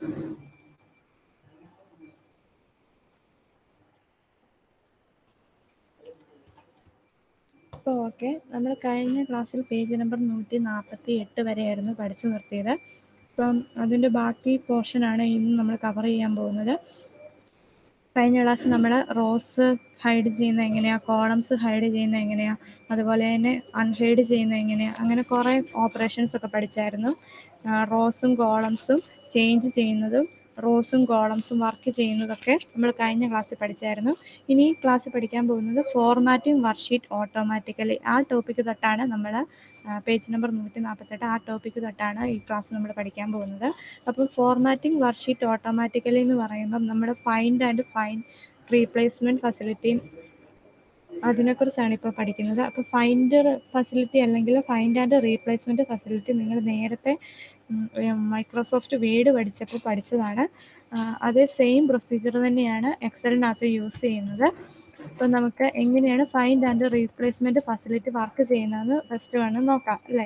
അപ്പോൾ ഓക്കെ നമ്മൾ കഴിഞ്ഞ ക്ലാസ്സിൽ പേജ് നമ്പർ നൂറ്റി നാൽപ്പത്തി എട്ട് വരെയായിരുന്നു പഠിച്ചു നിർത്തിയത് അപ്പം അതിൻ്റെ ബാക്കി പോർഷനാണ് ഇന്ന് നമ്മൾ കവർ ചെയ്യാൻ പോകുന്നത് കഴിഞ്ഞ ക്ലാസ് നമ്മൾ റോസ് ഹൈഡ് ചെയ്യുന്ന എങ്ങനെയാണ് കോളംസ് ഹൈഡ് ചെയ്യുന്ന എങ്ങനെയാണ് അതുപോലെ തന്നെ അൺഹൈഡ് ചെയ്യുന്ന എങ്ങനെയാണ് അങ്ങനെ കുറേ ഓപ്പറേഷൻസ് ഒക്കെ പഠിച്ചായിരുന്നു റോസും കോളംസും ചേഞ്ച് ചെയ്യുന്നതും റോസും കോളംസും വർക്ക് ചെയ്യുന്നതൊക്കെ നമ്മൾ കഴിഞ്ഞ ക്ലാസ്സിൽ പഠിച്ചായിരുന്നു ഇനി ക്ലാസ്സിൽ പഠിക്കാൻ പോകുന്നത് ഫോർമാറ്റിംഗ് വർക്ക്ഷീറ്റ് ഓട്ടോമാറ്റിക്കലി ആ ടോപ്പിക്ക് തൊട്ടാണ് നമ്മൾ പേജ് നമ്പർ നൂറ്റി നാൽപ്പത്തെട്ട് ആ ടോപ്പിക്ക് തൊട്ടാണ് ഈ ക്ലാസ് നമ്മൾ പഠിക്കാൻ പോകുന്നത് അപ്പോൾ ഫോർമാറ്റിംഗ് വർക്ക്ഷീറ്റ് ഓട്ടോമാറ്റിക്കലി എന്ന് പറയുമ്പം നമ്മൾ find and fine replacement facility അതിനെക്കുറിച്ചാണ് ഇപ്പോൾ പഠിക്കുന്നത് അപ്പോൾ ഫൈൻഡ് ഫെസിലിറ്റി അല്ലെങ്കിൽ ഫൈൻഡ് ആൻഡ് റീപ്ലേസ്മെൻറ്റ് ഫെസിലിറ്റി നിങ്ങൾ നേരത്തെ മൈക്രോസോഫ്റ്റ് വേഡ് പഠിച്ചപ്പോൾ പഠിച്ചതാണ് അതേ സെയിം പ്രൊസീജിയർ തന്നെയാണ് എക്സലിനകത്ത് യൂസ് ചെയ്യുന്നത് അപ്പോൾ നമുക്ക് എങ്ങനെയാണ് find and replacement facility work ചെയ്യുന്നതെന്ന് ഫസ്റ്റ് വേണം നോക്കാം അല്ലേ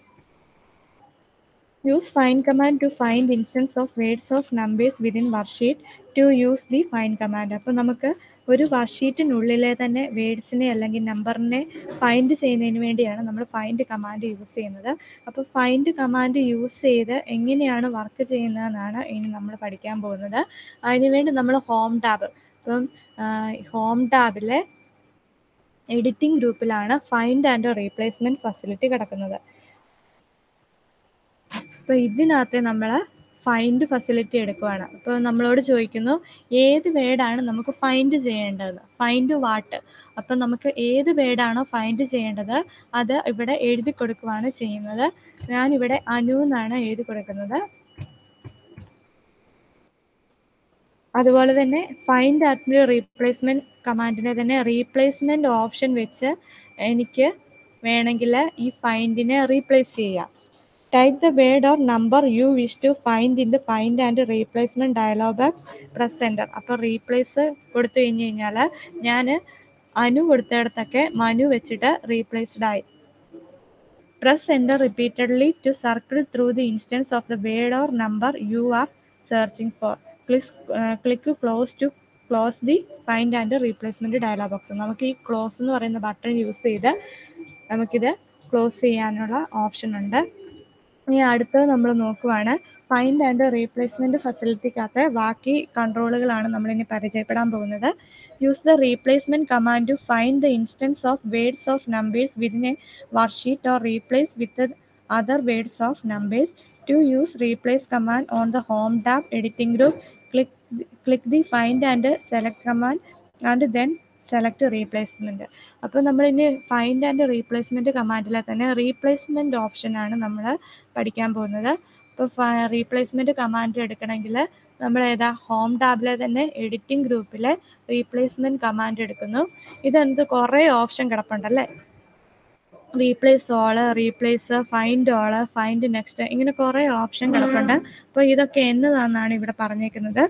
use fine command to find instance of words of numbers within worksheet to use the fine command അപ്പോൾ നമുക്ക് ഒരു വർക്ക്ഷീറ്റിനുള്ളിലെ തന്നെ വേർഡ്സിനെ അല്ലെങ്കിൽ നമ്പറിനെ ഫൈൻഡ് ചെയ്യുന്നതിന് വേണ്ടിയാണ് നമ്മൾ ഫൈൻഡ് കമാൻഡ് യൂസ് ചെയ്യുന്നത് അപ്പോൾ ഫൈൻഡ് കമാൻഡ് യൂസ് ചെയ്ത് എങ്ങനെയാണ് വർക്ക് ചെയ്യുന്നതെന്നാണ് ഇനി നമ്മൾ പഠിക്കാൻ പോകുന്നത് അതിനുവേണ്ടി നമ്മൾ ഹോം ടാബ് ഇപ്പം ഹോം ടാബിലെ എഡിറ്റിംഗ് ഗ്രൂപ്പിലാണ് ഫൈൻഡ് ആൻഡ് റീപ്ലേസ്മെൻറ്റ് ഫെസിലിറ്റി കിടക്കുന്നത് അപ്പോൾ ഇതിനകത്ത് നമ്മൾ ഫൈൻഡ് ഫെസിലിറ്റി എടുക്കുവാണ് അപ്പോൾ നമ്മളോട് ചോദിക്കുന്നു ഏത് വേർഡാണ് നമുക്ക് ഫൈൻഡ് ചെയ്യേണ്ടത് ഫൈൻഡ് വാട്ട് അപ്പം നമുക്ക് ഏത് വേർഡാണോ ഫൈൻഡ് ചെയ്യേണ്ടത് അത് ഇവിടെ എഴുതി കൊടുക്കുവാണ് ചെയ്യുന്നത് ഞാനിവിടെ അനു എന്നാണ് എഴുതി കൊടുക്കുന്നത് അതുപോലെ തന്നെ ഫൈൻഡ് ആറ്റ് റീപ്ലേസ്മെൻറ്റ് കമാൻഡിനെ തന്നെ റീപ്ലേസ്മെൻറ്റ് ഓപ്ഷൻ വെച്ച് എനിക്ക് വേണമെങ്കിൽ ഈ ഫൈൻഡിനെ റീപ്ലേസ് ചെയ്യാം type the word or number you wish to find in the find and replacement dialog box press enter അപ്പോൾ റീപ്ലേസ് കൊടുത്തു കഴിഞ്ഞ് കഴിഞ്ഞാൽ ഞാൻ അനു കൊടുത്തിടത്തൊക്കെ മനു വെച്ചിട്ട് റീപ്ലേസ്ഡ് ആയി press enter repeatedly to circle through the instance of the word or number you are searching for click click close to close the find and replacement dialog box നമുക്ക് ഈ close എന്ന് പറയുന്ന ബട്ടൺ യൂസ് ചെയ്ത് നമുക്കിത് close ചെയ്യാനുള്ള option ഉണ്ട് ഇനി അടുത്തത് നമ്മൾ നോക്കുവാണ് ഫൈൻഡ് ആൻഡ് റീപ്ലേസ്മെൻറ്റ് ഫെസിലിറ്റിക്കകത്ത് ബാക്കി കൺട്രോളുകളാണ് നമ്മളിനി പരിചയപ്പെടാൻ പോകുന്നത് use the replacement command to find the instance of words of numbers within a worksheet or replace with other words of numbers to use replace command on the home tab editing group click click the find and select command and then select replacement അപ്പോൾ നമ്മൾ ഇനി find and replacement കമാൻഡിലെ തന്നെ replacement ഓപ്ഷനാണ് നമ്മൾ പഠിക്കാൻ പോകുന്നത് അപ്പോൾ replacement command എടുക്കണമെങ്കിൽ നമ്മൾ ഏതാ ഹോം ടാബിലെ തന്നെ എഡിറ്റിംഗ് ഗ്രൂപ്പിലെ റീപ്ലേസ്മെൻറ്റ് കമാൻഡ് എടുക്കുന്നു ഇതെന്ത് കുറേ ഓപ്ഷൻ കിടപ്പുണ്ടല്ലേ replace all replace find all find next ഇങ്ങനെ കുറേ ഓപ്ഷൻ കിടപ്പുണ്ട് അപ്പോൾ ഇതൊക്കെ എന്നതാണെന്നാണ് ഇവിടെ പറഞ്ഞേക്കുന്നത്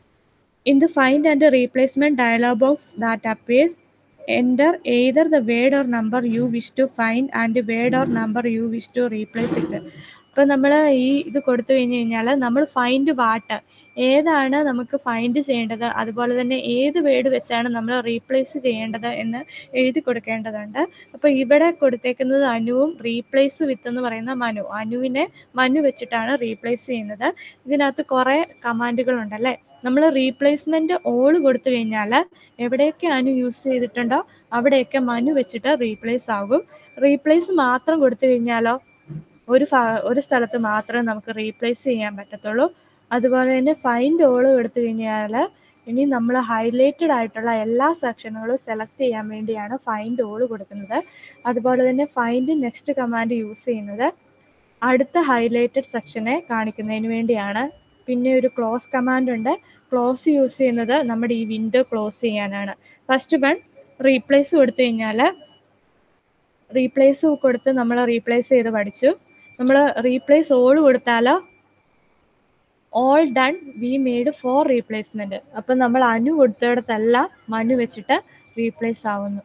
In the find and replacement dialog box that appears, enter either the word or number you wish to find and the word or number you wish to replace it. ഇപ്പം നമ്മൾ ഈ ഇത് കൊടുത്തു കഴിഞ്ഞ് കഴിഞ്ഞാൽ നമ്മൾ ഫൈൻഡ് വാട്ട് ഏതാണ് നമുക്ക് ഫൈൻഡ് ചെയ്യേണ്ടത് അതുപോലെ തന്നെ ഏത് വേർഡ് വെച്ചാണ് നമ്മൾ റീപ്ലേസ് ചെയ്യേണ്ടത് എന്ന് എഴുതി കൊടുക്കേണ്ടതുണ്ട് അപ്പോൾ ഇവിടെ കൊടുത്തേക്കുന്നത് അനുവും റീപ്ലേസ് വിത്ത് എന്ന് പറയുന്ന മനു അനുവിനെ മനു വെച്ചിട്ടാണ് റീപ്ലേസ് ചെയ്യുന്നത് ഇതിനകത്ത് കുറേ കമാൻഡുകളുണ്ടല്ലേ നമ്മൾ റീപ്ലേസ്മെൻറ്റ് ഓൾ കൊടുത്തു കഴിഞ്ഞാൽ എവിടെയൊക്കെ അനു യൂസ് ചെയ്തിട്ടുണ്ടോ അവിടെയൊക്കെ മനു വെച്ചിട്ട് റീപ്ലേസ് ആകും റീപ്ലേസ് മാത്രം കൊടുത്തു കഴിഞ്ഞാലോ ഒരു ഒരു സ്ഥലത്ത് മാത്രമേ നമുക്ക് റീപ്ലേസ് ചെയ്യാൻ പറ്റത്തുള്ളൂ അതുപോലെ തന്നെ ഫൈൻഡ് ഓൾ എടുത്തു കഴിഞ്ഞാൽ ഇനി നമ്മൾ ഹൈലൈറ്റഡ് ആയിട്ടുള്ള എല്ലാ സെക്ഷനുകളും സെലക്ട് ചെയ്യാൻ വേണ്ടിയാണ് ഫൈൻഡ് ഓൾ കൊടുക്കുന്നത് അതുപോലെ തന്നെ ഫൈൻഡ് നെക്സ്റ്റ് കമാൻഡ് യൂസ് ചെയ്യുന്നത് അടുത്ത ഹൈലൈറ്റഡ് സെക്ഷനെ കാണിക്കുന്നതിന് വേണ്ടിയാണ് പിന്നെ ഒരു ക്ലോസ് കമാൻഡ് ഉണ്ട് ക്ലോസ് യൂസ് ചെയ്യുന്നത് നമ്മുടെ ഈ വിൻഡോ ക്ലോസ് ചെയ്യാനാണ് ഫസ്റ്റ് വൺ റീപ്ലേസ് കൊടുത്തു കഴിഞ്ഞാൽ റീപ്ലേസ് കൊടുത്ത് നമ്മൾ റീപ്ലേസ് ചെയ്ത് പഠിച്ചു നമ്മൾ റീപ്ലേസ് ഓൾ കൊടുത്താലോ all done we made for replacement അപ്പം നമ്മൾ അനു കൊടുത്തിടത്തെല്ലാം മനു വെച്ചിട്ട് റീപ്ലേസ് ആവുന്നു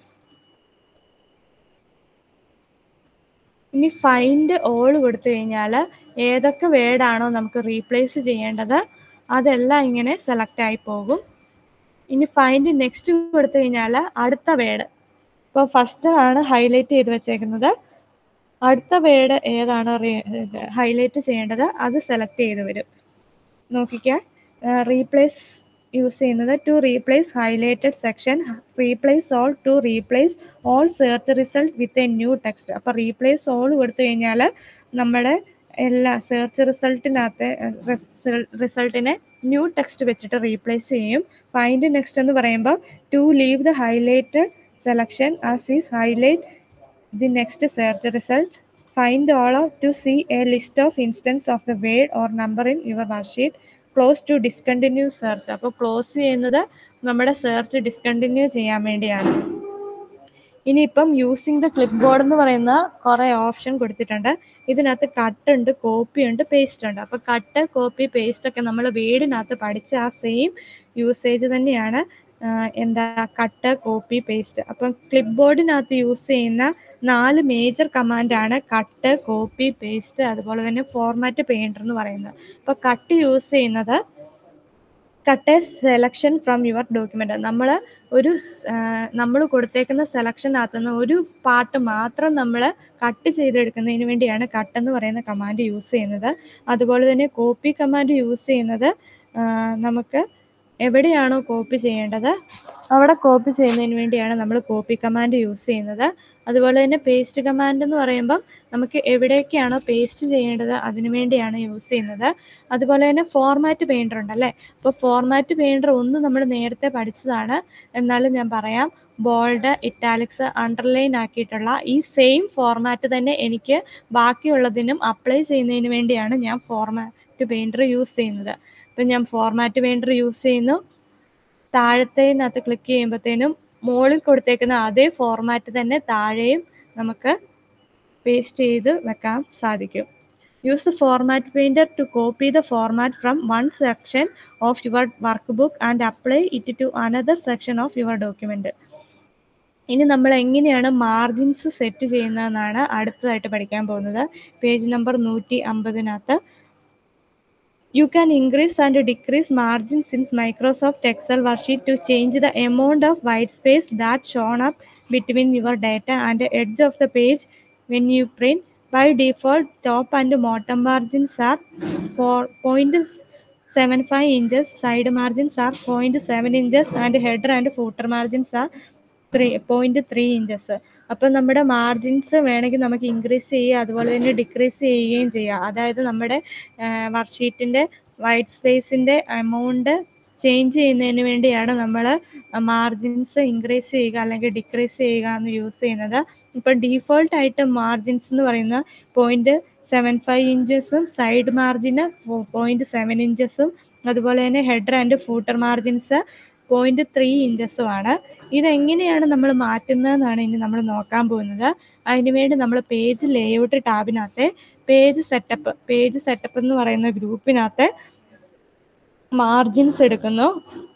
ഇനി ഫൈൻഡ് ഓൾ കൊടുത്തു കഴിഞ്ഞാൽ ഏതൊക്കെ വേർഡാണോ നമുക്ക് റീപ്ലേസ് ചെയ്യേണ്ടത് അതെല്ലാം ഇങ്ങനെ സെലക്ട് ആയി പോകും ഇനി ഫൈൻഡ് നെക്സ്റ്റ് കൊടുത്തു കഴിഞ്ഞാൽ അടുത്ത വേർഡ് ഇപ്പോൾ ഫസ്റ്റ് ആണ് ഹൈലൈറ്റ് ചെയ്ത് വെച്ചേക്കുന്നത് അടുത്ത വേർഡ് ഏതാണ് ഹൈലൈറ്റ് ചെയ്യേണ്ടത് അത് സെലക്ട് ചെയ്ത് വരും നോക്കിക്കുക റീപ്ലേസ് യൂസ് ചെയ്യുന്നത് to replace highlighted section replace all to replace all search result with a new text അപ്പോൾ റീപ്ലേസ് ഓൾ കൊടുത്തു കഴിഞ്ഞാൽ നമ്മുടെ എല്ലാ സെർച്ച് റിസൾട്ടിനകത്തെ റിസൾട്ടിനെ ന്യൂ ടെക്സ്റ്റ് വെച്ചിട്ട് റീപ്ലേസ് ചെയ്യും ഫൈൻഡ് നെക്സ്റ്റ് എന്ന് പറയുമ്പോൾ to leave the highlighted selection as is highlight the next search result find all to see a list of instance of the word or number in your worksheet close to discontinue search അപ്പോൾ close ചെയ്യുന്നത് നമ്മുടെ search discontinue ചെയ്യാൻ വേണ്ടിയാണ് ഇനിയിപ്പം using the clip board എന്ന് പറയുന്ന കുറേ option കൊടുത്തിട്ടുണ്ട് ഇതിനകത്ത് കട്ട് ഉണ്ട് കോപ്പി ഉണ്ട് പേസ്റ്റ് ഉണ്ട് അപ്പോൾ കട്ട് കോപ്പി പേസ്റ്റ് ഒക്കെ നമ്മൾ വേർഡിനകത്ത് പഠിച്ച ആ സെയിം യൂസേജ് തന്നെയാണ് എന്താ കട്ട് കോപ്പി പേസ്റ്റ് അപ്പം ക്ലിപ്പ് ബോർഡിനകത്ത് യൂസ് ചെയ്യുന്ന നാല് മേജർ കമാൻഡാണ് കട്ട് കോപ്പി പേസ്റ്റ് അതുപോലെ തന്നെ ഫോർമാറ്റ് പെയിൻറ്റർ എന്ന് പറയുന്നത് അപ്പോൾ കട്ട് യൂസ് ചെയ്യുന്നത് cut a selection from your document നമ്മൾ ഒരു നമ്മൾ കൊടുത്തേക്കുന്ന സെലക്ഷനകത്ത് നിന്ന് ഒരു പാർട്ട് മാത്രം നമ്മൾ കട്ട് ചെയ്തെടുക്കുന്നതിന് വേണ്ടിയാണ് കട്ട് എന്ന് പറയുന്ന കമാൻഡ് യൂസ് ചെയ്യുന്നത് അതുപോലെ തന്നെ കോപ്പി കമാൻഡ് യൂസ് ചെയ്യുന്നത് നമുക്ക് എവിടെയാണോ കോപ്പി ചെയ്യേണ്ടത് അവിടെ കോപ്പി ചെയ്യുന്നതിന് വേണ്ടിയാണ് നമ്മൾ കോപ്പി കമാൻഡ് യൂസ് ചെയ്യുന്നത് അതുപോലെ തന്നെ പേസ്റ്റ് കമാൻഡ് എന്ന് പറയുമ്പം നമുക്ക് എവിടേക്കാണോ പേസ്റ്റ് ചെയ്യേണ്ടത് അതിനു വേണ്ടിയാണ് യൂസ് ചെയ്യുന്നത് അതുപോലെ തന്നെ ഫോർമാറ്റ് പെയിൻറ്റർ ഉണ്ടല്ലേ അപ്പോൾ ഫോർമാറ്റ് പെയിൻറ്റർ ഒന്ന് നമ്മൾ നേരത്തെ പഠിച്ചതാണ് എന്നാലും ഞാൻ പറയാം ബോൾഡ് ഇറ്റാലിക്സ് അണ്ടർലൈൻ ആക്കിയിട്ടുള്ള ഈ സെയിം ഫോർമാറ്റ് തന്നെ എനിക്ക് ബാക്കിയുള്ളതിനും അപ്ലൈ ചെയ്യുന്നതിന് വേണ്ടിയാണ് ഞാൻ ഫോർമാറ്റ് പെയിൻറ്റർ യൂസ് ചെയ്യുന്നത് ഇപ്പം ഞാൻ ഫോർമാറ്റ് പെയിൻറ്റർ യൂസ് ചെയ്യുന്നു താഴത്തേനകത്ത് ക്ലിക്ക് ചെയ്യുമ്പോഴത്തേനും മുകളിൽ കൊടുത്തേക്കുന്ന അതേ ഫോർമാറ്റ് തന്നെ താഴെയും നമുക്ക് പേസ്റ്റ് ചെയ്ത് വെക്കാൻ സാധിക്കും use the format painter to copy the format from one section of your workbook and apply it to another section of your document ഇനി നമ്മൾ എങ്ങനെയാണ് മാർജിൻസ് സെറ്റ് ചെയ്യുന്നതെന്നാണ് അടുത്തതായിട്ട് പഠിക്കാൻ പോകുന്നത് പേജ് നമ്പർ നൂറ്റി അമ്പതിനകത്ത് You can increase and decrease margins in Microsoft Excel worksheet to change the amount of white space that shown up between your data and the edge of the page when you print. By default, top and bottom margins are 4.75 inches, side margins are 0.7 inches, and header and footer margins are three point three inches അപ്പം നമ്മുടെ margins വേണമെങ്കിൽ നമുക്ക് increase ചെയ്യുക അതുപോലെ തന്നെ decrease ചെയ്യുകയും ചെയ്യാം അതായത് നമ്മുടെ വർക്ക്ഷീറ്റിൻ്റെ വൈറ്റ് സ്പേസിൻ്റെ എമൗണ്ട് ചേഞ്ച് ചെയ്യുന്നതിന് വേണ്ടിയാണ് നമ്മൾ മാർജിൻസ് ഇൻക്രീസ് ചെയ്യുക അല്ലെങ്കിൽ ഡിക്രീസ് ചെയ്യുക എന്ന് യൂസ് ചെയ്യുന്നത് ഇപ്പം ഡീഫോൾട്ടായിട്ട് മാർജിൻസ് എന്ന് പറയുന്ന പോയിന്റ് സെവൻ ഫൈവ് ഇഞ്ചസും സൈഡ് മാർജിന് പോയിന്റ് സെവൻ ഇഞ്ചസും അതുപോലെ തന്നെ header and footer margins point three ഇഞ്ചസുമാണ് ഇതെങ്ങനെയാണ് നമ്മൾ മാറ്റുന്നതെന്നാണ് ഇനി നമ്മൾ നോക്കാൻ പോകുന്നത് അതിന് വേണ്ടി നമ്മൾ പേജ് ലേഔട്ട് ടാബിനകത്തെ പേജ് സെറ്റപ്പ് പേജ് സെറ്റപ്പ് എന്ന് പറയുന്ന ഗ്രൂപ്പിനകത്തെ മാർജിൻസ് എടുക്കുന്നു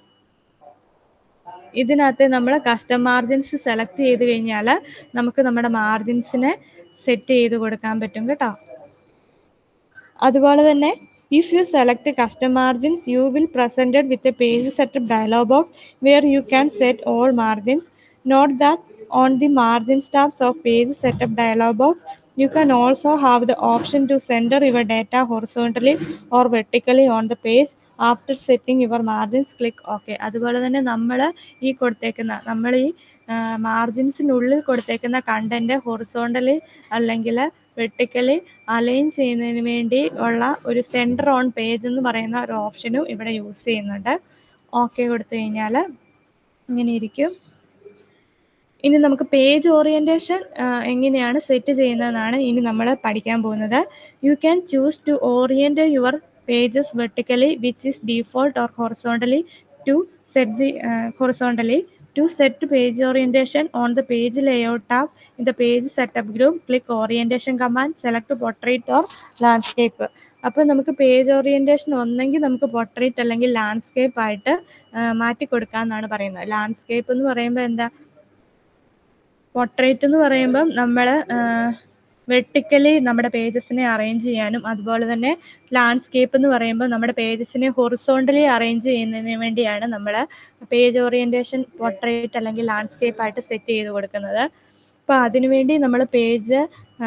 ഇതിനകത്ത് നമ്മൾ കസ്റ്റം മാർജിൻസ് സെലക്ട് ചെയ്ത് കഴിഞ്ഞാൽ നമുക്ക് നമ്മുടെ മാർജിൻസിനെ സെറ്റ് ചെയ്ത് കൊടുക്കാൻ പറ്റും കേട്ടോ അതുപോലെ തന്നെ If you select custom margins, you will presented with a page setup dialog box where you can set all margins. Note that on the margins tabs of page setup dialog box, you can also have the option to center your data horizontally or vertically on the page. After setting your margins click okay അതുപോലെ തന്നെ നമ്മൾ ഈ കൊടുത്തേക്കുന്ന നമ്മൾ ഈ മാർജിൻസിനുള്ളിൽ കൊടുത്തേക്കുന്ന content horizontally അല്ലെങ്കിൽ വെർട്ടിക്കലി അലൈൻ ചെയ്യുന്നതിന് വേണ്ടി ഉള്ള ഒരു സെൻറ്റർ ഓൺ പേജ് എന്ന് പറയുന്ന ഒരു ഓപ്ഷനും ഇവിടെ യൂസ് ചെയ്യുന്നുണ്ട് ഓക്കെ കൊടുത്തു കഴിഞ്ഞാൽ ഇങ്ങനെ ഇരിക്കും ഇനി നമുക്ക് പേജ് ഓറിയൻറ്റേഷൻ എങ്ങനെയാണ് സെറ്റ് ചെയ്യുന്നതെന്നാണ് ഇനി നമ്മൾ പഠിക്കാൻ പോകുന്നത് you can choose to orient your pages vertically which is default or horizontally to set the horizontally To set page orientation on the page layout tab in the page setup group, click orientation command, select portrait or landscape. അപ്പോൾ നമുക്ക് page orientation ഒന്നെങ്കിൽ നമുക്ക് പൊർട്രേറ്റ് അല്ലെങ്കിൽ landscape ആയിട്ട് മാറ്റി കൊടുക്കാമെന്നാണ് പറയുന്നത് landscape എന്ന് പറയുമ്പോൾ എന്താ പൊർട്രേറ്റ് എന്ന് പറയുമ്പം നമ്മൾ വെർട്ടിക്കലി നമ്മുടെ പേജസിനെ അറേഞ്ച് ചെയ്യാനും അതുപോലെ തന്നെ ലാൻഡ്സ്കേപ്പ് എന്ന് പറയുമ്പോൾ നമ്മുടെ പേജസിനെ ഹൊറിസോണ്ടലി അറേഞ്ച് ചെയ്യുന്നതിന് വേണ്ടിയാണ് നമ്മൾ പേജ് ഓറിയൻറ്റേഷൻ പോർട്രേറ്റ് അല്ലെങ്കിൽ ലാൻഡ്സ്കേപ്പ് ആയിട്ട് സെറ്റ് ചെയ്ത് കൊടുക്കുന്നത് അപ്പോൾ അതിനുവേണ്ടി നമ്മൾ പേജ്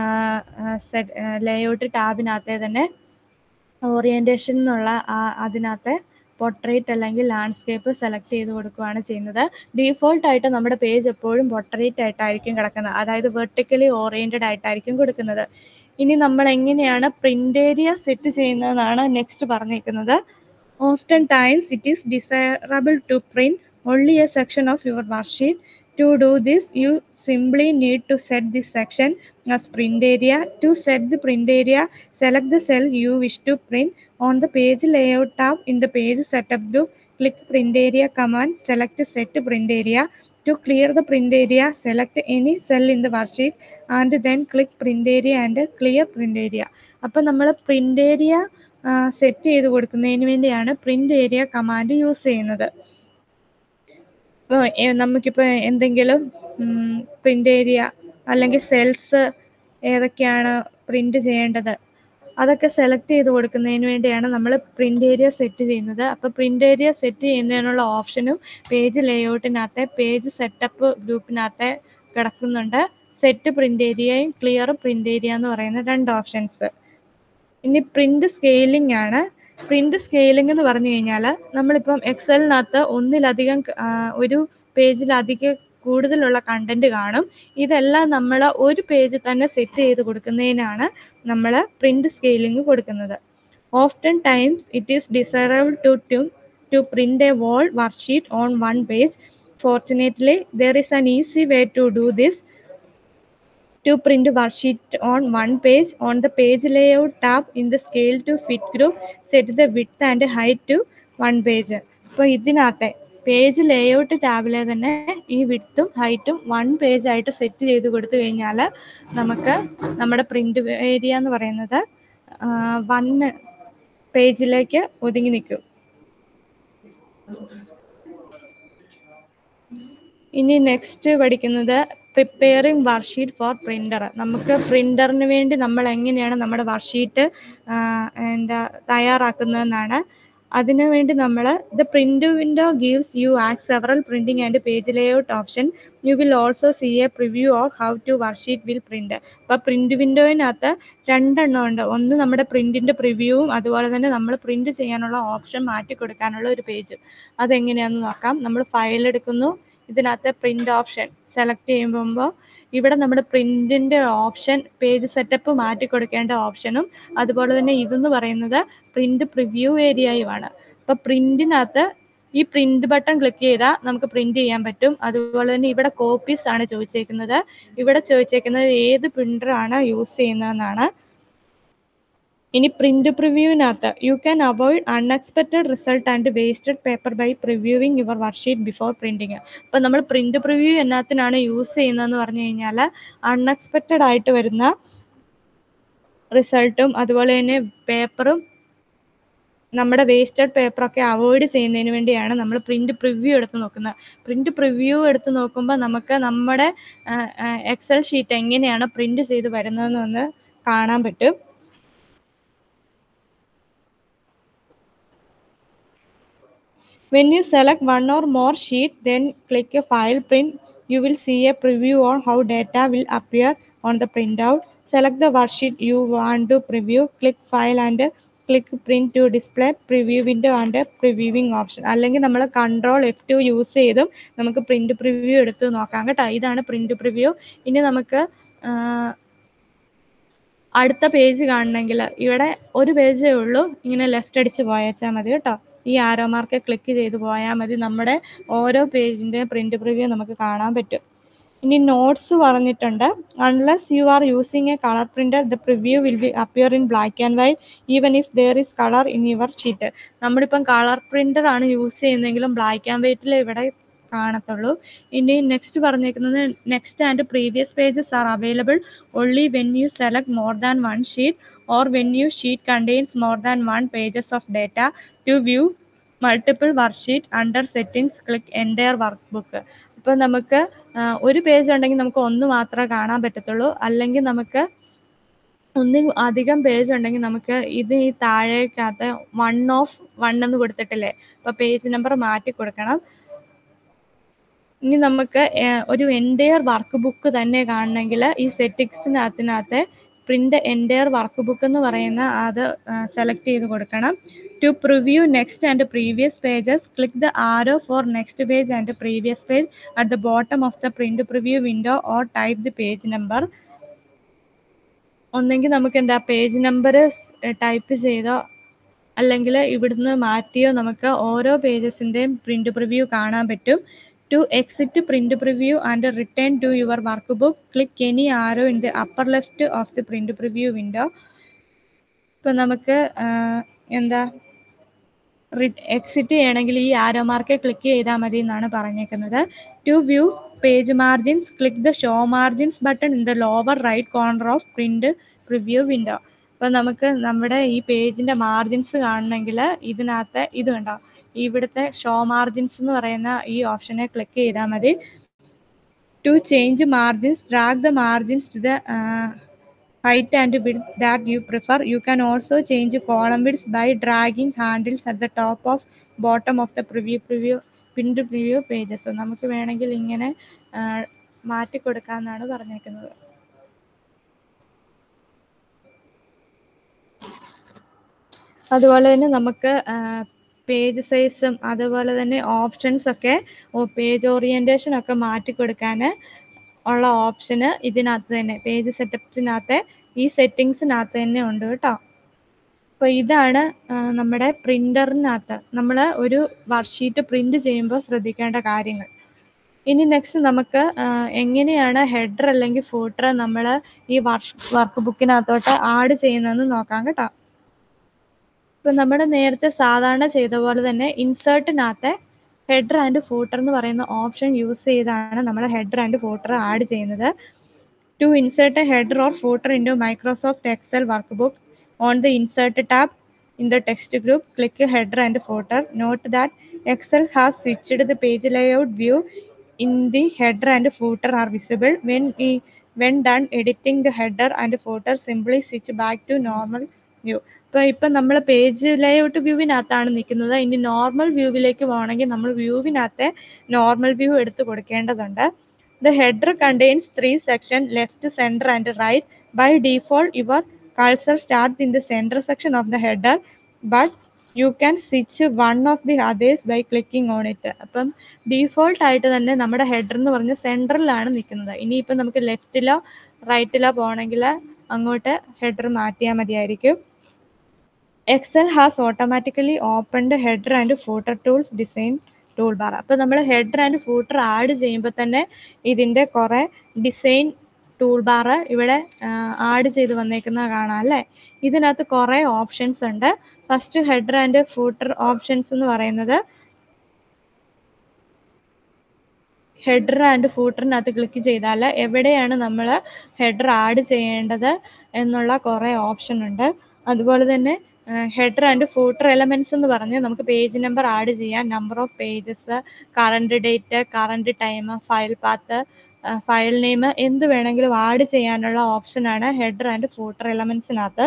ലേഔട്ട് ടാബിനകത്തെ തന്നെ ഓറിയൻറ്റേഷൻ എന്നുള്ള ആ അതിനകത്തെ പൊർട്രേറ്റ് അല്ലെങ്കിൽ ലാൻഡ്സ്കേപ്പ് സെലക്ട് ചെയ്ത് കൊടുക്കുകയാണ് ചെയ്യുന്നത് ഡീഫോൾട്ട് ആയിട്ട് നമ്മുടെ പേജ് എപ്പോഴും പൊർട്രേറ്റ് ആയിട്ടായിരിക്കും കിടക്കുന്നത് അതായത് വെർട്ടിക്കലി ഓറിയൻറ്റഡ് ആയിട്ടായിരിക്കും കൊടുക്കുന്നത് ഇനി നമ്മൾ എങ്ങനെയാണ് പ്രിന്റ് ഏരിയ സെറ്റ് ചെയ്യുന്നതെന്നാണ് നെക്സ്റ്റ് പറഞ്ഞിരിക്കുന്നത് often times it is desirable to print only a section of your worksheet. To do this, you simply need to set this section as print area. To set the print area, select the cell you wish to print. On the page layout tab in the page setup group, click print area command, select set print area. To clear the print area, select any cell in the worksheet and then click print area and clear print area. അപ്പം നമ്മൾ print area set ചെയ്ത് കൊടുക്കുന്നതിന് വേണ്ടിയാണ് print area command use ചെയ്യുന്നത് ഇപ്പോൾ നമുക്കിപ്പോൾ എന്തെങ്കിലും print area അല്ലെങ്കിൽ സെൽസ് ഏതൊക്കെയാണ് പ്രിന്റ് ചെയ്യേണ്ടത് അതൊക്കെ സെലക്ട് ചെയ്ത് കൊടുക്കുന്നതിന് വേണ്ടിയാണ് നമ്മൾ പ്രിന്റ് ഏരിയ സെറ്റ് ചെയ്യുന്നത് അപ്പോൾ പ്രിന്റ് ഏരിയ സെറ്റ് ചെയ്യുന്നതിനുള്ള ഓപ്ഷനും പേജ് ലേഔട്ടിനകത്തെ പേജ് സെറ്റപ്പ് ഗ്രൂപ്പിനകത്തെ കിടക്കുന്നുണ്ട് സെറ്റ് പ്രിന്റ് ഏരിയയും ക്ലിയർ പ്രിന്റ് ഏരിയ എന്ന് പറയുന്ന രണ്ട് ഓപ്ഷൻസ് ഇനി പ്രിന്റ് സ്കെയിലിംഗ് ആണ് പ്രിന്റ് സ്കെയിലിംഗ് എന്ന് പറഞ്ഞു കഴിഞ്ഞാൽ നമ്മളിപ്പം എക്സലിനകത്ത് ഒന്നിലധികം ആ, ഒരു പേജിലധികം കൂടുതലുള്ള കണ്ടന്റ് കാണും ഇതെല്ലാം നമ്മൾ ഒരു പേജ് തന്നെ സെറ്റ് ചെയ്ത് കൊടുക്കുന്നതിനാണ് നമ്മൾ പ്രിന്റ് സ്കെയിലിംഗ് കൊടുക്കുന്നത് often times it is desirable to to to print a whole worksheet on one page fortunately there is an easy way to do this to print worksheet on one page on the page layout tab in the scale to fit group set the width and height to one page അപ്പോൾ ഇതിനകത്തെ page layout ടാബിലെ തന്നെ ഈ വിട്ടും ഹൈറ്റും one page ആയിട്ട് set ചെയ്ത് കൊടുത്തു കഴിഞ്ഞാൽ നമുക്ക് നമ്മുടെ പ്രിന്റ് ഏരിയ എന്ന് പറയുന്നത് വൺ പേജിലേക്ക് ഒതുങ്ങി നിൽക്കും ഇനി നെക്സ്റ്റ് പഠിക്കുന്നത് പ്രിപ്പയറിംഗ് വർക്ക്ഷീറ്റ് ഫോർ പ്രിൻ്റർ നമുക്ക് പ്രിൻ്ററിന് വേണ്ടി നമ്മൾ എങ്ങനെയാണ് നമ്മുടെ വർക്ക്ഷീറ്റ് എന്താ തയ്യാറാക്കുന്നതെന്നാണ് അതിനു വേണ്ടി നമ്മൾ the print window gives you access several printing and page layout option you will also see a preview of how to worksheet will print അപ്പോൾ പ്രിന്റ് വിൻഡോയിനകത്ത് രണ്ടെണ്ണം ഉണ്ട് ഒന്ന് നമ്മുടെ പ്രിന്റിന്റെ പ്രിവ്യൂവും അതുപോലെ തന്നെ നമ്മൾ പ്രിന്റ് ചെയ്യാനുള്ള ഓപ്ഷൻ മാറ്റി കൊടുക്കാനുള്ള ഒരു പേജ് അതെങ്ങനെയാണെന്ന് നോക്കാം നമ്മൾ ഫയൽ എടുക്കുന്നു ഇതിനകത്ത് പ്രിന്റ് ഓപ്ഷൻ സെലക്ട് ചെയ്യുമ്പോൾ ഇവിടെ നമ്മുടെ പ്രിന്റിന്റെ ഓപ്ഷൻ പേജ് സെറ്റപ്പ് മാറ്റി കൊടുക്കേണ്ട ഓപ്ഷനും അതുപോലെ തന്നെ ഇതെന്ന് പറയുന്നത് പ്രിന്റ് പ്രിവ്യൂ ഏരിയയുമാണ് അപ്പൊ പ്രിന്റിനകത്ത് ഈ പ്രിന്റ് ബട്ടൺ ക്ലിക്ക് ചെയ്താൽ നമുക്ക് പ്രിന്റ് ചെയ്യാൻ പറ്റും അതുപോലെ തന്നെ ഇവിടെ കോപ്പീസ് ആണ് ചോദിച്ചേക്കുന്നത് ഇവിടെ ചോദിച്ചേക്കുന്നത് ഏത് പ്രിന്റർ ആണ് യൂസ് ചെയ്യുന്നതെന്നാണ് ഇനി പ്രിന്റ് പ്രിവ്യൂവിനകത്ത് you can avoid unexpected result and wasted paper by previewing your worksheet before printing അപ്പം നമ്മൾ പ്രിന്റ് പ്രിവ്യൂ എന്നതിനാണ് യൂസ് ചെയ്യുന്നതെന്ന് പറഞ്ഞു കഴിഞ്ഞാൽ അൺഎക്സ്പെക്റ്റഡ് ആയിട്ട് വരുന്ന റിസൾട്ടും അതുപോലെ തന്നെ പേപ്പറും നമ്മുടെ വേസ്റ്റഡ് പേപ്പറൊക്കെ അവോയ്ഡ് ചെയ്യുന്നതിന് വേണ്ടിയാണ് നമ്മൾ പ്രിന്റ് പ്രിവ്യൂ എടുത്ത് നോക്കുന്നത് പ്രിന്റ് പ്രിവ്യൂ എടുത്ത് നോക്കുമ്പോൾ നമുക്ക് നമ്മുടെ എക്സൽ ഷീറ്റ് എങ്ങനെയാണ് പ്രിന്റ് ചെയ്ത് വരുന്നതെന്നൊന്ന് കാണാൻ പറ്റും When you select one or more sheet, then click a file print. You will see a preview on how data will appear on the printout. Select the worksheet you want to preview. Click file and click print to display preview window and previewing option. അല്ലെങ്കിൽ നമ്മൾ control F to use ചെയ്തും നമുക്ക് print preview എടുത്ത് നോക്കാം കേട്ടോ ഇതാണ് print preview ഇനി നമുക്ക് ആ, അടുത്ത പേജ് കാണണമെങ്കിൽ ഇവിടെ ഒരു പേജേ ഉള്ളൂ ഇങ്ങനെ ലെഫ്റ്റ് അടിച്ച് പോയച്ചാൽ മതി കേട്ടോ ഈ ആരോ മാർക്ക് ക്ലിക്ക് ചെയ്ത് പോയാൽ മതി നമ്മുടെ ഓരോ പേജിൻ്റെ പ്രിന്റ് പ്രിവ്യൂ നമുക്ക് കാണാൻ പറ്റും ഇനി നോട്ട്സ് പറഞ്ഞിട്ടുണ്ട് unless you are using a colour printer the preview will be appear in black and white even if there is colour in your sheet നമ്മളിപ്പം കളർ പ്രിന്റർ ആണ് യൂസ് ചെയ്യുന്നതെങ്കിലും ബ്ലാക്ക് ആൻഡ് വൈറ്റിൽ ഇവിടെ കാണത്തുള്ളൂ ഇനി നെക്സ്റ്റ് പറഞ്ഞേക്കുന്നത് next and previous pages are available only when you select more than one sheet or when your sheet contains more than one pages of data to view multiple worksheet under settings click entire workbook ഇപ്പോൾ നമുക്ക് ആ, ഒരു page ഉണ്ടെങ്കിൽ നമുക്ക് ഒന്ന് മാത്രമേ കാണാൻ പറ്റത്തുള്ളൂ അല്ലെങ്കിൽ നമുക്ക് ഒന്നിൽ അധികം പേജ് ഉണ്ടെങ്കിൽ നമുക്ക് ഇത് ഈ താഴേക്കകത്ത് വൺ ഓഫ് വൺ എന്ന് കൊടുത്തിട്ടില്ലേ അപ്പോൾ പേജ് നമ്പർ മാറ്റി കൊടുക്കണം ഇനി നമുക്ക് ഏഹ്, ഒരു എൻറ്റയർ വർക്ക് ബുക്ക് തന്നെ കാണണമെങ്കിൽ ഈ സെറ്റിക്സിനകത്തിനകത്ത് പ്രിന്റ് എൻറ്റയർ വർക്ക് ബുക്ക് എന്ന് പറയുന്ന അത് സെലക്ട് ചെയ്ത് കൊടുക്കണം to preview next and previous pages click the arrow for next page and previous page at the bottom of the print preview window or type the page number ഒന്നെങ്കിൽ നമുക്ക് എന്താ page number type ചെയ്തോ അല്ലെങ്കിൽ ഇവിടുന്ന് മാറ്റിയോ നമുക്ക് ഓരോ പേജസിൻ്റെയും print preview കാണാൻ പറ്റും to exit print preview and return to your workbook click any arrow in the upper left of the print preview window ഇപ്പം നമുക്ക് ആ, എന്താ എക്സിറ്റ് ചെയ്യണമെങ്കിൽ ഈ ആരോ മാർക്ക് ക്ലിക്ക് ചെയ്താൽ മതി എന്നാണ് പറഞ്ഞേക്കുന്നത് to view page margins click the show margins button in the lower right corner of print preview window അപ്പോൾ നമുക്ക് നമ്മുടെ ഈ പേജിൻ്റെ മാർജിൻസ് കാണണമെങ്കിൽ ഇതിനകത്ത് ഇത് കണ്ടോ ഇവിടുത്തെ ഷോ മാർജിൻസ് എന്ന് പറയുന്ന ഈ ഓപ്ഷനെ ക്ലിക്ക് ചെയ്താൽ മതി to change margins drag the margins to the height and width that you prefer. You can also change column widths by dragging handles at the top of bottom of the preview preview pinned preview pages. നമുക്ക് വേണമെങ്കിൽ ഇങ്ങനെ ആ, മാറ്റി കൊടുക്കാമെന്നാണ് പറഞ്ഞേക്കുന്നത് അതുപോലെ തന്നെ നമുക്ക് page സൈസും അതുപോലെ തന്നെ ഓപ്ഷൻസ് ഒക്കെ പേജ് ഓറിയന്റേഷൻ ഒക്കെ മാറ്റി കൊടുക്കാൻ ഉള്ള ഓപ്ഷന് ഇതിനകത്ത് തന്നെ പേജ് സെറ്റപ്പിനകത്ത് ഈ സെറ്റിങ്സിനകത്ത് തന്നെ ഉണ്ട് കേട്ടോ അപ്പോൾ ഇതാണ് ആ, നമ്മുടെ പ്രിൻ്ററിനകത്ത് നമ്മൾ ഒരു വർക്ക്ഷീറ്റ് പ്രിൻ്റ് ചെയ്യുമ്പോൾ ശ്രദ്ധിക്കേണ്ട കാര്യങ്ങൾ ഇനി നെക്സ്റ്റ് നമുക്ക് ആ, എങ്ങനെയാണ് ഹെഡർ അല്ലെങ്കിൽ ഫൂട്ടർ നമ്മൾ ഈ വർക്ക് വർക്ക് ബുക്കിനകത്തോട്ട് ആഡ് ചെയ്യുന്നതെന്ന് നോക്കാം കേട്ടോ ഇപ്പം നമ്മൾ നേരത്തെ സാധാരണ ചെയ്ത പോലെ തന്നെ ഇൻസേർട്ടിനകത്ത് ഹെഡർ ആൻഡ് ഫൂട്ടർ എന്ന് പറയുന്ന ഓപ്ഷൻ യൂസ് ചെയ്താണ് നമ്മൾ ഹെഡർ ആൻഡ് ഫൂട്ടർ ആഡ് ചെയ്യുന്നത് to insert a header or footer into Microsoft Excel workbook on the insert tab in the text group click header and footer note that excel has switched the page layout view in the header and footer are visible when we when done editing the header and footer simply switch back to normal view ഇപ്പോൾ ഇപ്പം നമ്മൾ page layout വ്യൂവിനകത്താണ് നിൽക്കുന്നത് ഇനി normal വ്യൂവിലേക്ക് പോകണമെങ്കിൽ നമ്മൾ വ്യൂവിനകത്തെ normal view എടുത്ത് കൊടുക്കേണ്ടതുണ്ട് the header contains three section left centre and right by default your cursor starts in the center section of the header but you can switch one of the others by clicking on it അപ്പം default ആയിട്ട് തന്നെ നമ്മുടെ header എന്ന് പറഞ്ഞ സെൻറ്ററിലാണ് നിൽക്കുന്നത് ഇനിയിപ്പം നമുക്ക് ലെഫ്റ്റിലോ റൈറ്റിലോ പോകണമെങ്കിൽ അങ്ങോട്ട് ഹെഡർ മാറ്റിയാൽ മതിയായിരിക്കും Excel has automatically opened header and footer tools design toolbar അപ്പോൾ നമ്മൾ ഹെഡർ ആൻഡ് ഫൂട്ടർ ആഡ് ചെയ്യുമ്പോൾ തന്നെ ഇതിൻ്റെ കുറേ ഡിസൈൻ ടൂൾ ബാർ ഇവിടെ ആഡ് ചെയ്ത് വന്നേക്കുന്നത് കാണാം അല്ലേ ഇതിനകത്ത് കുറേ ഓപ്ഷൻസ് ഉണ്ട് first header and footer options എന്ന് പറയുന്നത് ഹെഡർ ആൻഡ് ഫൂട്ടറിനകത്ത് ക്ലിക്ക് ചെയ്താൽ എവിടെയാണ് നമ്മൾ ഹെഡർ ആഡ് ചെയ്യേണ്ടത് എന്നുള്ള കുറേ ഓപ്ഷൻ ഉണ്ട് അതുപോലെ തന്നെ ഹെഡർ ആൻഡ് ഫൂട്ടർ എലമെൻറ്റ്സ് എന്ന് പറഞ്ഞ് നമുക്ക് പേജ് നമ്പർ ആഡ് ചെയ്യാം number of pages current date current time file path file name എന്ത് വേണമെങ്കിലും ആഡ് ചെയ്യാനുള്ള ഓപ്ഷനാണ് ഹെഡർ ആൻഡ് ഫൂട്ടർ എലമെൻസിനകത്ത്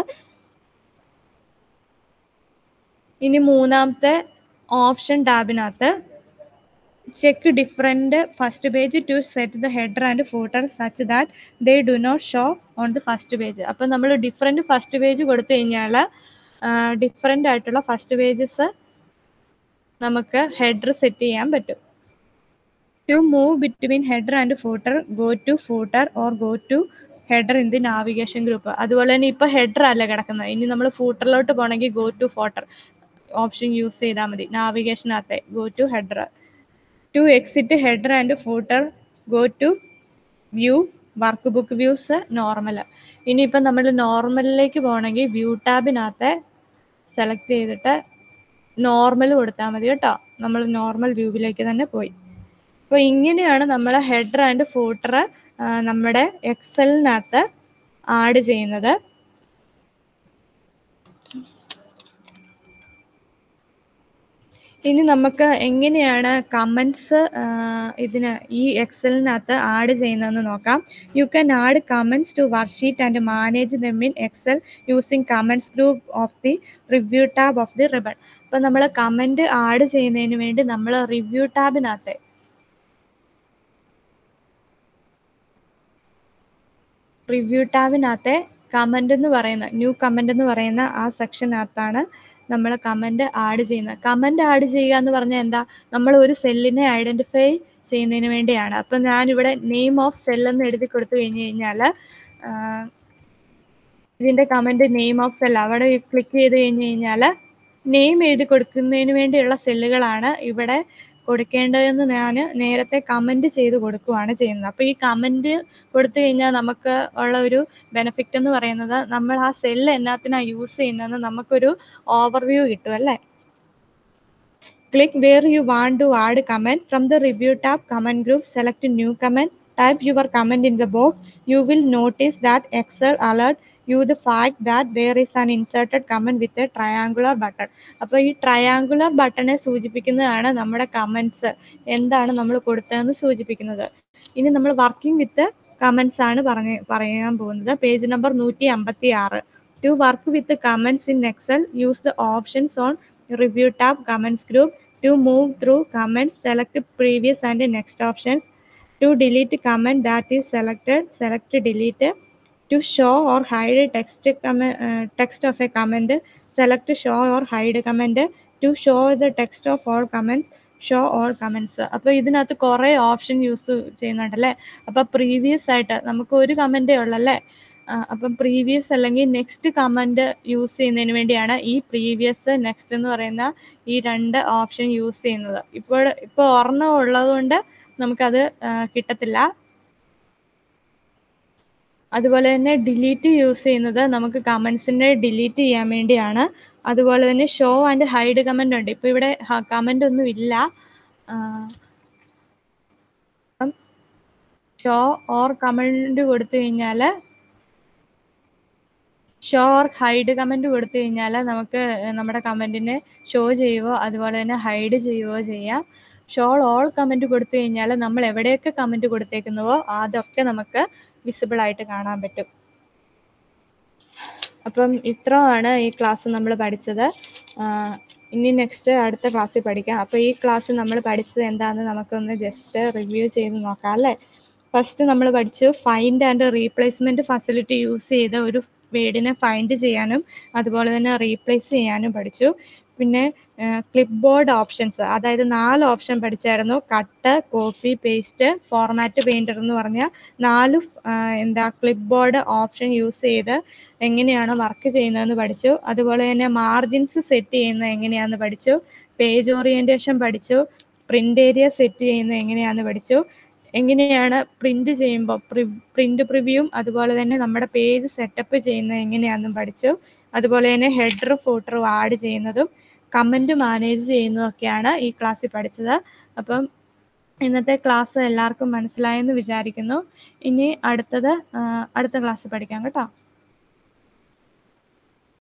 ഇനി മൂന്നാമത്തെ ഓപ്ഷൻ ടാബിനകത്ത് check different first page to set the header and footer such that they do not show on the first page അപ്പം നമ്മൾ ഡിഫറെൻറ്റ് ഫസ്റ്റ് പേജ് കൊടുത്തു കഴിഞ്ഞാൽ ഡിഫറെൻ്റ് ആയിട്ടുള്ള ഫസ്റ്റ് പേജസ് നമുക്ക് ഹെഡർ സെറ്റ് ചെയ്യാൻ പറ്റും to move between header and footer go to footer or go to header in the navigation group അതുപോലെ തന്നെ ഇപ്പോൾ ഹെഡർ അല്ല കിടക്കുന്നത് ഇനി നമ്മൾ ഫൂട്ടറിലോട്ട് പോകണമെങ്കിൽ go to footer option use ചെയ്താൽ മതി നാവിഗേഷനകത്തെ go to header to exit header and footer go to view workbook views normal ഇനിയിപ്പം നമ്മൾ നോർമലിലേക്ക് പോകണമെങ്കിൽ വ്യൂ ടാബിനകത്ത് സെലക്ട് ചെയ്തിട്ട് നോർമൽ കൊടുത്താൽ മതി കേട്ടോ നമ്മൾ നോർമൽ വ്യൂവിലേക്ക് തന്നെ പോയി അപ്പോൾ ഇങ്ങനെയാണ് നമ്മൾ ഹെഡർ ആൻഡ് ഫൂട്ടർ നമ്മുടെ എക്സലിനകത്ത് ആഡ് ചെയ്യുന്നത് ഇനി നമുക്ക് എങ്ങനെയാണ് കമൻസ് ഇതിന് ഈ എക്സലിനകത്ത് ആഡ് ചെയ്യുന്നതെന്ന് നോക്കാം you can add comments to worksheet and manage them in Excel using comments group of the review tab of the ribbon അപ്പം നമ്മൾ കമൻറ്റ് ആഡ് ചെയ്യുന്നതിന് വേണ്ടി നമ്മൾ റിവ്യൂ ടാബിനകത്ത് റിവ്യൂ ടാബിനകത്തെ കമൻ്റ് എന്ന് പറയുന്ന ന്യൂ കമൻ്റ് എന്ന് പറയുന്ന ആ സെക്ഷനകത്താണ് നമ്മൾ കമൻ്റ് ആഡ് ചെയ്യുന്നത് കമൻ്റ് ആഡ് ചെയ്യുക എന്ന് പറഞ്ഞാൽ എന്താ നമ്മൾ ഒരു സെല്ലിനെ ഐഡൻറ്റിഫൈ ചെയ്യുന്നതിന് വേണ്ടിയാണ് അപ്പം ഞാനിവിടെ നെയിം ഓഫ് സെൽ എന്ന് എഴുതി കൊടുത്തു കഴിഞ്ഞ് കഴിഞ്ഞാൽ ഇതിൻ്റെ കമൻറ്റ് നെയിം ഓഫ് സെൽ അവിടെ ക്ലിക്ക് ചെയ്ത് കഴിഞ്ഞ് കഴിഞ്ഞാൽ നെയിം എഴുതി കൊടുക്കുന്നതിന് വേണ്ടിയുള്ള സെല്ലുകളാണ് ഇവിടെ കൊടുക്കേണ്ടതെന്ന് ഞാൻ നേരത്തെ കമൻറ്റ് ചെയ്ത് കൊടുക്കുകയാണ് ചെയ്യുന്നത് അപ്പോൾ ഈ കമൻറ്റ് കൊടുത്തു കഴിഞ്ഞാൽ നമുക്ക് ഉള്ള ഒരു ബെനിഫിറ്റ് എന്ന് പറയുന്നത് നമ്മൾ ആ സെല്ല് എന്നാത്തിനാണ് യൂസ് ചെയ്യുന്നതെന്ന് നമുക്കൊരു ഓവർവ്യൂ കിട്ടും അല്ലേ click where you want to add comment from the review tab comment group select new comment type your comment in the box you will notice that excel alert you the fact that there is an inserted comment with a triangular button അപ്പോൾ ഈ triangular ബട്ടണെ സൂചിപ്പിക്കുന്നതാണ് നമ്മുടെ comments എന്താണ് നമ്മൾ കൊടുത്തതെന്ന് സൂചിപ്പിക്കുന്നത് ഇനി നമ്മൾ working with comments ആണ് പറഞ്ഞ് പറയാൻ പോകുന്നത് പേജ് നമ്പർ നൂറ്റി അമ്പത്തി ആറ് to work with comments in Excel use the options on review tab comments group to move through comments select previous and next options to delete comment that is selected select delete to show or hide text comment uh, text of a comment select show or hide comment to show the text of all comments show all comments അപ്പോൾ ഇതിനകത്ത് കുറേ option use ചെയ്യുന്നുണ്ടല്ലേ അപ്പോൾ previous ആയിട്ട് നമുക്ക് ഒരു കമൻറ്റേ ഉള്ളല്ലേ അപ്പം previous അല്ലെങ്കിൽ നെക്സ്റ്റ് കമൻറ്റ് യൂസ് ചെയ്യുന്നതിന് വേണ്ടിയാണ് ഈ പ്രീവിയസ് നെക്സ്റ്റ് എന്ന് പറയുന്ന ഈ രണ്ട് ഓപ്ഷൻ യൂസ് ചെയ്യുന്നത് ഇപ്പോൾ ഇപ്പോൾ ഒരെണ്ണം ഉള്ളതുകൊണ്ട് നമുക്കത് കിട്ടത്തില്ല അതുപോലെ തന്നെ ഡിലീറ്റ് യൂസ് ചെയ്യുന്നത് നമുക്ക് കമൻസിനെ ഡിലീറ്റ് ചെയ്യാൻ വേണ്ടിയാണ് അതുപോലെ തന്നെ ഷോ ആൻഡ് ഹൈഡ് കമൻ്റ് ഉണ്ട് ഇപ്പോൾ ഇവിടെ കമൻ്റ് ഒന്നും ഇല്ല ഷോ ഓർ കമൻ്റ് കൊടുത്തു കഴിഞ്ഞാൽ ഷോ ഓർ ഹൈഡ് കമൻറ്റ് കൊടുത്തു കഴിഞ്ഞാൽ നമുക്ക് നമ്മുടെ കമൻറ്റിനെ ഷോ ചെയ്യുവോ അതുപോലെ തന്നെ ഹൈഡ് ചെയ്യുവോ ചെയ്യാം ഷോൾ ഓൾ കമൻറ്റ് കൊടുത്തു കഴിഞ്ഞാൽ നമ്മൾ എവിടെയൊക്കെ കമൻറ്റ് കൊടുത്തേക്കുന്നുവോ അതൊക്കെ നമുക്ക് വിസിബിൾ ആയിട്ട് കാണാൻ പറ്റും അപ്പം ഇത്രയാണ് ഈ ക്ലാസ് നമ്മൾ പഠിച്ചത് ഇനി നെക്സ്റ്റ് അടുത്ത ക്ലാസ്സിൽ പഠിക്കാം അപ്പോൾ ഈ ക്ലാസ് നമ്മൾ പഠിച്ചത് എന്താണെന്ന് നമുക്കൊന്ന് ജസ്റ്റ് റിവ്യൂ ചെയ്ത് നോക്കാം അല്ലേ ഫസ്റ്റ് നമ്മൾ പഠിച്ചു find and replacement facility use ചെയ്ത് ഒരു വേർഡിനെ ഫൈൻഡ് ചെയ്യാനും അതുപോലെ തന്നെ റീപ്ലേസ് ചെയ്യാനും പഠിച്ചു പിന്നെ ക്ലിപ്പ് ബോർഡ് ഓപ്ഷൻസ് അതായത് നാല് ഓപ്ഷൻ പഠിച്ചായിരുന്നു cut copy paste format painter എന്ന് പറഞ്ഞ നാല് എന്താ ക്ലിപ്പ് ബോർഡ് ഓപ്ഷൻ യൂസ് ചെയ്ത് എങ്ങനെയാണ് വർക്ക് ചെയ്യുന്നതെന്ന് പഠിച്ചു അതുപോലെ തന്നെ മാർജിൻസ് സെറ്റ് ചെയ്യുന്നത് എങ്ങനെയാണെന്ന് പഠിച്ചു പേജ് ഓറിയൻറ്റേഷൻ പഠിച്ചു പ്രിൻ്റ് ഏരിയ സെറ്റ് ചെയ്യുന്നത് എങ്ങനെയാണെന്ന് പഠിച്ചു എങ്ങനെയാണ് പ്രിന്റ് ചെയ്യുമ്പോൾ പ്രിന്റ് പ്രിവ്യൂവും അതുപോലെ തന്നെ നമ്മുടെ പേജ് സെറ്റപ്പ് ചെയ്യുന്നത് എങ്ങനെയാണെന്നും പഠിച്ചു അതുപോലെ തന്നെ ഹെഡറും ഫൂട്ടറും ആഡ് ചെയ്യുന്നതും കമൻറ്റ് മാനേജ് ചെയ്യുന്നതൊക്കെയാണ് ഈ ക്ലാസ്സിൽ പഠിച്ചത് അപ്പം ഇന്നത്തെ ക്ലാസ് എല്ലാവർക്കും മനസ്സിലായെന്ന് വിചാരിക്കുന്നു ഇനി അടുത്തത് അടുത്ത ക്ലാസ് പഠിക്കാം കേട്ടോ